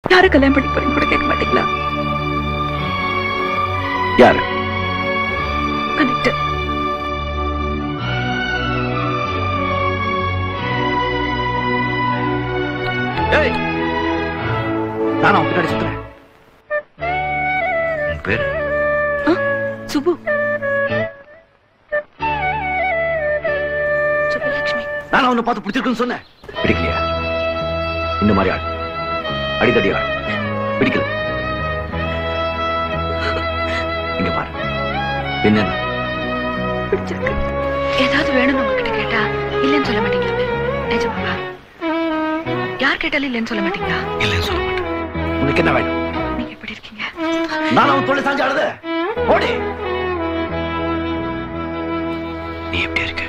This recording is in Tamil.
யாரை கல்யாணம் பண்ணி போறீங்க கூட கேட்க மாட்டீங்களா யாரு கனெக்ட் ஏய் நான் அவன் பின்னாடி சுத்துறேன் உன் பேரு சுபு சுபலட்சுமி நான் அவனை பார்த்து பிடிச்சிருக்குன்னு சொன்னேன் பிடிக்கலையா இந்த மாதிரி ஆள் அடித்தடி ஆள் பிடிக்கல இங்க பாரு என்ன பிடிச்சிருக்கு ஏதாவது வேணும்னு உங்ககிட்ட கேட்டா இல்லைன்னு சொல்ல மாட்டீங்களா நிஜமாவா யார் கேட்டாலும் இல்லைன்னு சொல்ல மாட்டீங்களா இல்லைன்னு சொல்ல மாட்டேன் உனக்கு என்ன வேணும் நீங்க எப்படி இருக்கீங்க நான் அவன் தொழில் சாஞ்சு அழுத ஓடி நீ எப்படி இருக்க